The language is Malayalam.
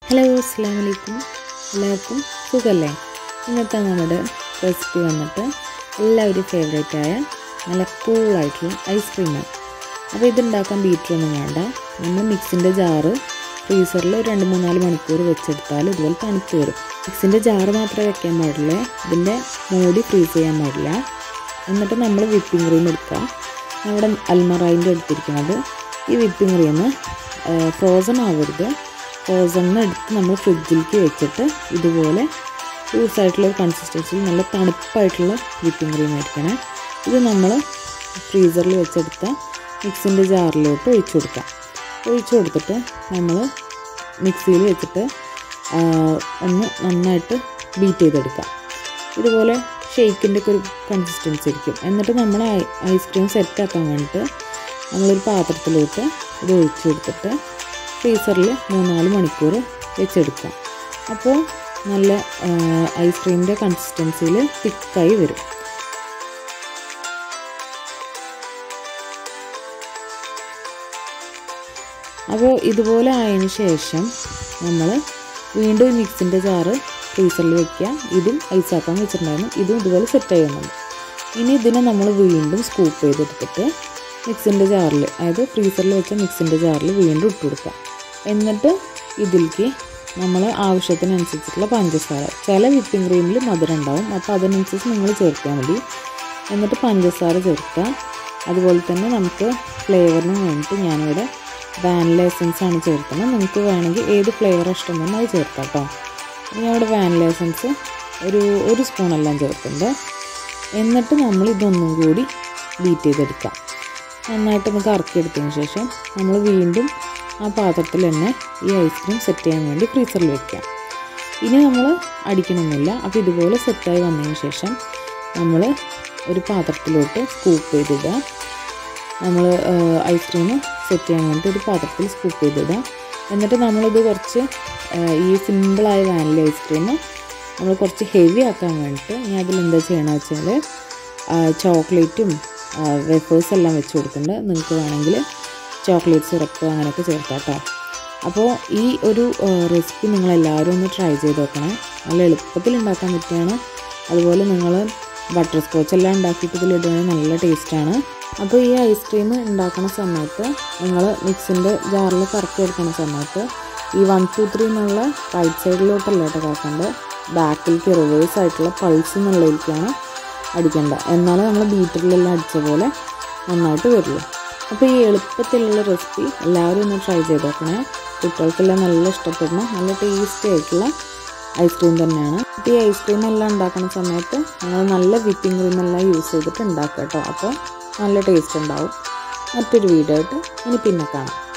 ഹലോ അസ്സാം വലൈക്കും എല്ലാവർക്കും സുഖമല്ലേ ഇന്നത്തെ നമ്മുടെ റെസിപ്പി വന്നിട്ട് എല്ലാവരും ഫേവറേറ്റ് ആയ നല്ല കൂളായിട്ടുള്ള ഐസ്ക്രീമാണ് അപ്പോൾ ഇതുണ്ടാക്കാൻ ബീറ്ററൊന്നും വേണ്ട നമ്മൾ മിക്സിൻ്റെ ജാറ് ഫ്രീസറിൽ ഒരു രണ്ട് മൂന്നാല് മണിക്കൂർ വെച്ചെടുത്താൽ ഇതുപോലെ തണുത്ത് വരും മിക്സിൻ്റെ ജാറ് മാത്രമേ വെക്കാൻ പാടില്ല ഇതിൻ്റെ മൂടി ഫ്രീസ് ചെയ്യാൻ പാടില്ല എന്നിട്ട് നമ്മൾ വിപ്പിംഗ് ക്രീം എടുക്കുക നമ്മുടെ അൽമറായിൻ്റെ എടുത്തിരിക്കുന്നത് ഈ വിപ്പിംഗ് ക്രീം ഫ്രോസൺ ആവരുത് ഫ്രോസണിന് എടുത്ത് നമ്മൾ ഫ്രിഡ്ജിലേക്ക് വെച്ചിട്ട് ഇതുപോലെ ലൂസായിട്ടുള്ള ഒരു കൺസിസ്റ്റൻസിയിൽ നല്ല തണുപ്പായിട്ടുള്ള വിപ്പിംഗ് ക്രീം ആയിരിക്കണേ ഇത് നമ്മൾ ഫ്രീസറിൽ വെച്ചെടുത്ത മിക്സിൻ്റെ ജാറിലോട്ട് ഒഴിച്ചു കൊടുക്കാം ഒഴിച്ചു കൊടുത്തിട്ട് നമ്മൾ മിക്സിയിൽ വെച്ചിട്ട് ഒന്ന് നന്നായിട്ട് ബീറ്റ് ചെയ്തെടുക്കാം ഇതുപോലെ ഷെയ്ക്കിൻ്റെ ഒക്കെ ഒരു കൺസിസ്റ്റൻസി ആയിരിക്കും എന്നിട്ട് നമ്മൾ ഐസ്ക്രീം സെറ്റാക്കാൻ വേണ്ടിയിട്ട് നമ്മളൊരു പാത്രത്തിലോട്ട് ഇത് ഒഴിച്ചു കൊടുത്തിട്ട് ഫ്രീസറിൽ മൂന്നാല് മണിക്കൂർ വെച്ചെടുക്കാം അപ്പോൾ നല്ല ഐസ്ക്രീമിൻ്റെ കൺസിസ്റ്റൻസിയിൽ തിക്കായി വരും അപ്പോൾ ഇതുപോലെ ആയതിനു ശേഷം നമ്മൾ വീണ്ടും ഈ മിക്സിൻ്റെ ജാറ് ഫ്രീസറിൽ വെക്കുക ഇതും ഐസാക്കാൻ വെച്ചിട്ടുണ്ടായിരുന്നു ഇതും ഇതുപോലെ സെറ്റ് ചെയ്യുന്നുണ്ട് ഇനി ഇതിനെ നമ്മൾ വീണ്ടും സ്കൂപ്പ് ചെയ്തെടുത്തിട്ട് മിക്സിൻ്റെ ജാറിൽ അതായത് ഫ്രീസറിൽ വെച്ച മിക്സിൻ്റെ ജാറിൽ വീണ്ടും ഇട്ട് കൊടുക്കുക എന്നിട്ട് ഇതിലേക്ക് നമ്മൾ ആവശ്യത്തിനനുസരിച്ചിട്ടുള്ള പഞ്ചസാര ചില വിപ്പിംഗ് ക്രീമിൽ മധുരം ഉണ്ടാവും അപ്പോൾ അതിനനുസരിച്ച് നിങ്ങൾ ചേർത്താൽ മതി എന്നിട്ട് പഞ്ചസാര ചേർക്കുക അതുപോലെ തന്നെ നമുക്ക് ഫ്ലേവറിന് വേണ്ടിയിട്ട് ഞാനിവിടെ വാനില എസൻസ് ആണ് ചേർക്കുന്നത് നിങ്ങൾക്ക് വേണമെങ്കിൽ ഏത് ഫ്ലേവർ ഇഷ്ടമെന്ന് അത് ചേർക്കാം കേട്ടോ ഞാൻ ഇവിടെ വാനില എസൻസ് ഒരു ഒരു സ്പൂണെല്ലാം ചേർക്കുന്നുണ്ട് എന്നിട്ട് നമ്മൾ ഇതൊന്നും കൂടി ബീറ്റ് ചെയ്തെടുക്കാം നന്നായിട്ടൊന്ന് കറക്കിയെടുത്തതിന് ശേഷം നമ്മൾ വീണ്ടും ആ പാത്രത്തിൽ തന്നെ ഈ ഐസ്ക്രീം സെറ്റ് ചെയ്യാൻ വേണ്ടി ഫ്രീസറിൽ വെക്കാം ഇനി നമ്മൾ അടിക്കണമെന്നില്ല അപ്പോൾ ഇതുപോലെ സെറ്റായി വന്നതിന് ശേഷം നമ്മൾ ഒരു പാത്രത്തിലോട്ട് സ്കൂപ്പ് ചെയ്തിടുക നമ്മൾ ഐസ്ക്രീം സെറ്റ് ചെയ്യാൻ വേണ്ടിയിട്ട് ഒരു പാത്രത്തിൽ സ്കൂപ്പ് ചെയ്തിടുക എന്നിട്ട് നമ്മളിത് കുറച്ച് ഈ സിമ്പിളായ വാനില ഐസ്ക്രീം നമ്മൾ കുറച്ച് ഹെവി ആക്കാൻ വേണ്ടിയിട്ട് ഇനി അതിലെന്താ ചെയ്യണമെന്ന് വെച്ചാൽ ചോക്ലേറ്റും വെഫേഴ്സ് എല്ലാം വെച്ച് കൊടുക്കുന്നുണ്ട് നിങ്ങൾക്ക് വേണമെങ്കിൽ ചോക്ലേറ്റ് സിറപ്പ് അങ്ങനെയൊക്കെ ചേർക്കാം കേട്ടോ അപ്പോൾ ഈ ഒരു റെസിപ്പി നിങ്ങളെല്ലാവരും ഒന്ന് ട്രൈ ചെയ്ത് നോക്കണേ നല്ല എളുപ്പത്തിൽ ഉണ്ടാക്കാൻ പറ്റുകയാണ് അതുപോലെ നിങ്ങൾ ബട്ടർ സ്കോച്ച് എല്ലാം ഉണ്ടാക്കിയിട്ട് ഇതിലിടുകയാണെങ്കിൽ നല്ല ടേസ്റ്റാണ് അപ്പോൾ ഈ ഐസ്ക്രീം ഉണ്ടാക്കുന്ന സമയത്ത് നിങ്ങൾ മിക്സിൻ്റെ ജാറിൽ കറക്കി എടുക്കുന്ന സമയത്ത് ഈ വൺ ടു ത്രീ എന്നുള്ള റൈറ്റ് സൈഡിലോട്ടല്ല കേട്ടോ കറക്കേണ്ടത് ബാക്കിലേക്ക് റിവേഴ്സ് ആയിട്ടുള്ള പൾസ് എന്നുള്ളതിലേക്കാണ് അടിക്കേണ്ടത് എന്നാലേ നമ്മൾ ബീറ്ററിലെല്ലാം അടിച്ച പോലെ നന്നായിട്ട് വരുള്ളൂ അപ്പോൾ ഈ എളുപ്പത്തിലുള്ള റെസിപ്പി എല്ലാവരും ഒന്ന് ട്രൈ ചെയ്ത് നോക്കണേ കുട്ടികൾക്കെല്ലാം നല്ല ഇഷ്ടപ്പെടുന്ന നല്ല ടേസ്റ്റി ആയിട്ടുള്ള ഐസ്ക്രീം തന്നെയാണ് അപ്പോൾ ഈ ഐസ്ക്രീം എല്ലാം ഉണ്ടാക്കുന്ന സമയത്ത് നിങ്ങൾ നല്ല വിപ്പിംഗ് ക്രീം എല്ലാം യൂസ് ചെയ്തിട്ട് ഉണ്ടാക്കുക കേട്ടോ അപ്പോൾ നല്ല ടേസ്റ്റ് ഉണ്ടാവും മറ്റൊരു വീഡിയോ ആയിട്ട് ഇനി പിന്നെ കാണാം